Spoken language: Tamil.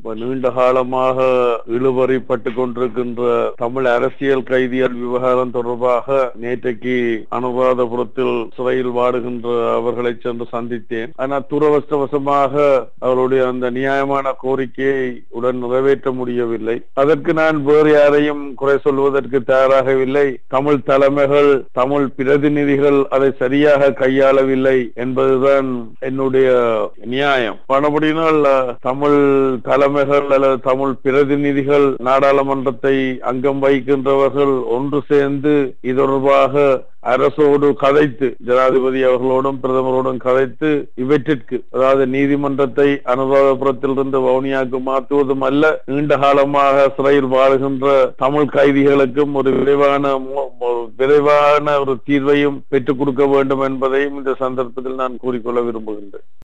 நீண்ட காலமாக இழுபறிப்பட்டு கொண்டிருக்கின்ற தமிழ் அரசியல் கைதிகள் விவகாரம் தொடர்பாக நேற்றைக்கு அனுராதபுரத்தில் சிறையில் வாடுகின்ற அவர்களை சென்று சந்தித்தேன் ஆனால் துரவசவசமாக அவருடைய அந்த நியாயமான கோரிக்கையை உடன் நிறைவேற்ற முடியவில்லை அதற்கு நான் வேறு யாரையும் குறை சொல்வதற்கு தயாராகவில்லை தமிழ் தலைமைகள் தமிழ் பிரதிநிதிகள் அதை சரியாக கையாளவில்லை என்பதுதான் என்னுடைய நியாயம் பணப்படினால் தமிழ் தலைமைகள் அல்லது தமிழ் பிரதிநிதிகள் நாடாளுமன்றத்தை அங்கம் வகிக்கின்றவர்கள் ஒன்று சேர்ந்து இது தொடர்பாக அரசோடு கதைத்து ஜனாதிபதி அவர்களோடும் பிரதமரோடும் கதைத்து இவற்றிற்கு அதாவது நீதிமன்றத்தை அனுராதபுரத்திலிருந்து வவுனியாவுக்கு மாற்றுவதும் அல்ல நீண்ட காலமாக சிறையில் வாழுகின்ற தமிழ் கைதிகளுக்கும் ஒரு விரைவான மு- ஒரு விரைவான ஒரு தீர்வையும் பெற்றுக் கொடுக்க வேண்டும் என்பதையும் இந்த சந்தர்ப்பத்தில் நான் கூறிக்கொள்ள விரும்புகின்றேன்